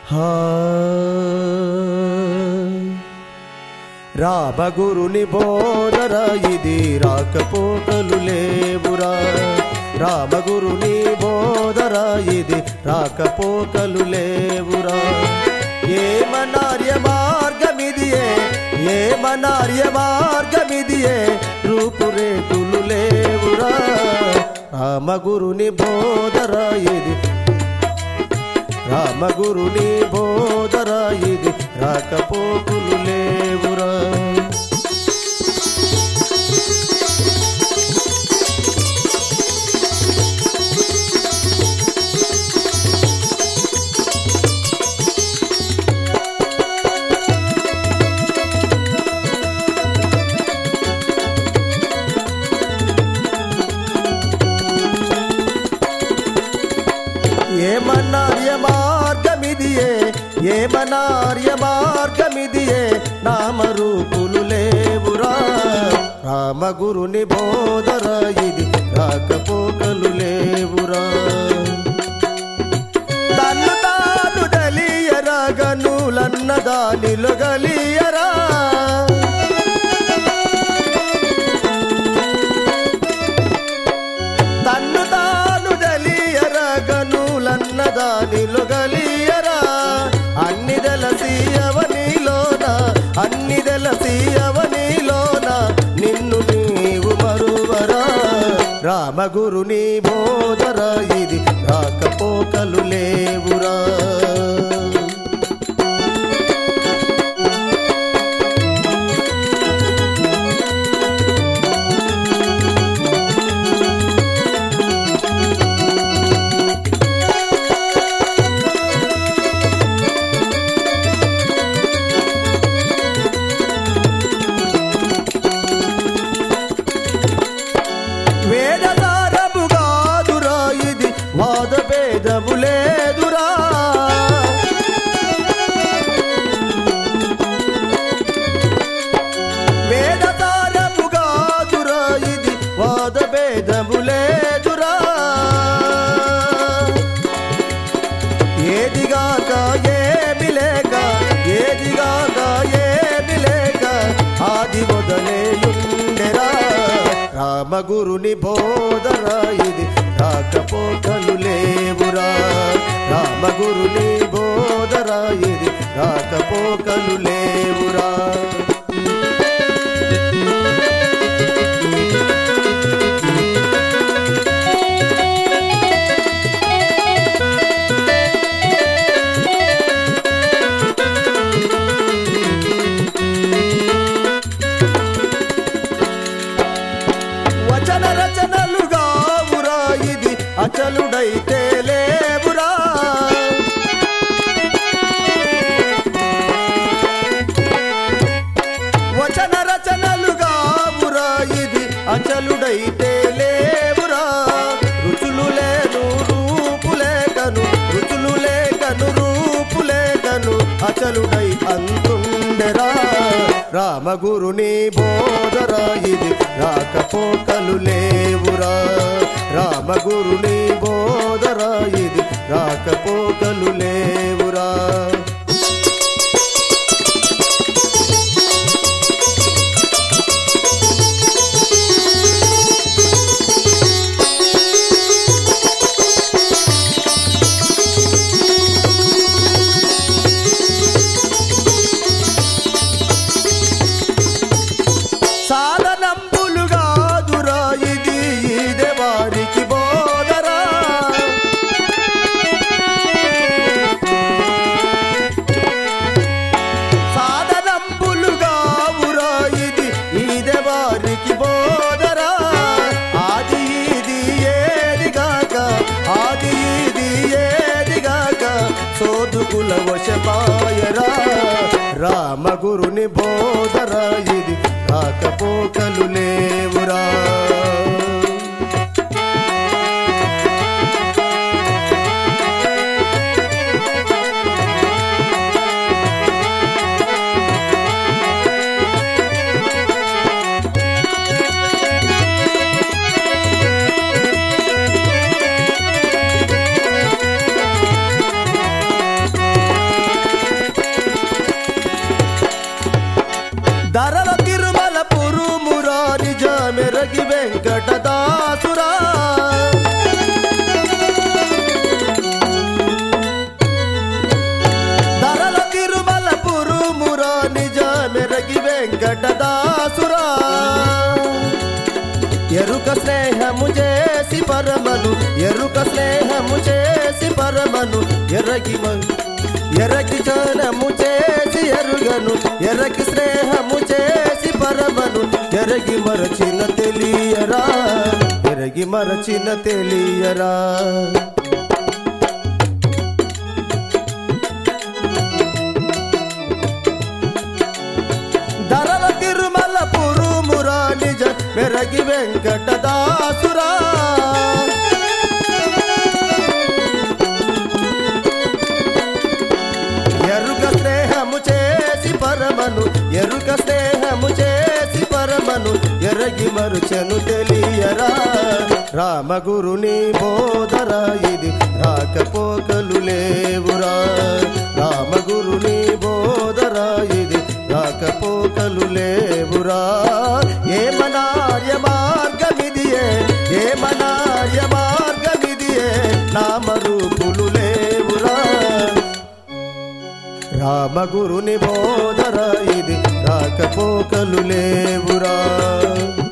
హా. రామగురుని బోధర ఇది రాకపోకలు లేవురా రామగురుని బోధర ఇది రాకపోకలు లేవురా ఏమనార్య మార్గమిదియే ఏమనార్య మార్గమిదియే రూపురేకులు లేవురా రామగురుని బోధర ఇది రామగురుని బోధర ఇది రాకపోకులు లేవురా ఏమన్నార్య మార్గమిదియే ఏమనార్య మార్గమిదియే నామరూపులు లేవురా రామగురుని బోధర ఇది రాకపోకలు లేవురా తన్ను తాను తెలియరా గనులన్న దానిలో గలియరా తన్ను తాను తెలియరా గనులన్న దానిలో గలియరా అన్ని తెలసీయవనిలోన అన్ని తెలసీయవనిలోన నిన్ను నీవు మరువరా రామగురుని బోధర ఇది రాకపోకలు లేవురా వేదసారముగాదురా ఇది వాద భేదము లేదురా వేదసారముగాదురా ఇది వాద భేదము లేదురా ఏదిగాక ఏమి లేక ఏదిగాక ఏమి లేక ఆది మొదలేయుండెరా రామగురుని బోధర ఇది రాకపోకలు లేవురా రామగురుని బోధర ఇది రాకపోకలు లేవురా వచన రచనలుగా ఉరా ఇది అచలుడైతే లేవురా వచన రచనలుగా ఉరా ఇది అచలుడైతే లేవురా రుచులు లేను రూపు లేకను రుచులు లేకను రూపు లేకను అచలుడై అంతుండెరా రామగురుని బోధరా ఇది రాకపోకలు లేవురా రామగురుని బోధరా ఇది రాకపోకలు లేవురా సాధనంబులుగా దురా ఇది ఇదే వారికి బోధరా సాధనంబులుగా ఉరా ఇది ఇదే వారికి బోధరా ఆది ఇది ఏదిగాక ఆది ఇది ఏదిగాక సోదుకుల వశపాయరా రామగురుని బోధరా ఇది రాకపోకలు లేవురా పరమను ఎరుక స్నేహము చేసి పరమను ఎరగి మ- ఎరగి జనము చేసి ఎరుగను ఎరగి స్నేహము చేసి పరమను ఎరగి మరచిన తెలియరా ఎరగి మరచిన తెలియరా ధరల తిరుమల పురుమురా నిజ మెరగి వెంకటదాసురా ఎరుక స్నేహము చేసి పరమను ఎరుక స్నేహము చేసి పరమను ఎరగి మరుచను తెలియరా రామగురుని బోధరా ఇది రాకపోకలు లేవురా రామగురుని బోధరా ఇది రాకపోకలు లేవురా ఏమనార్య మార్గమిదియే ఏమనార్య మార్గమిదియే నామరూపులు లేవురా రామగురుని బోధరా ఇది రాకపోకలు లేవురా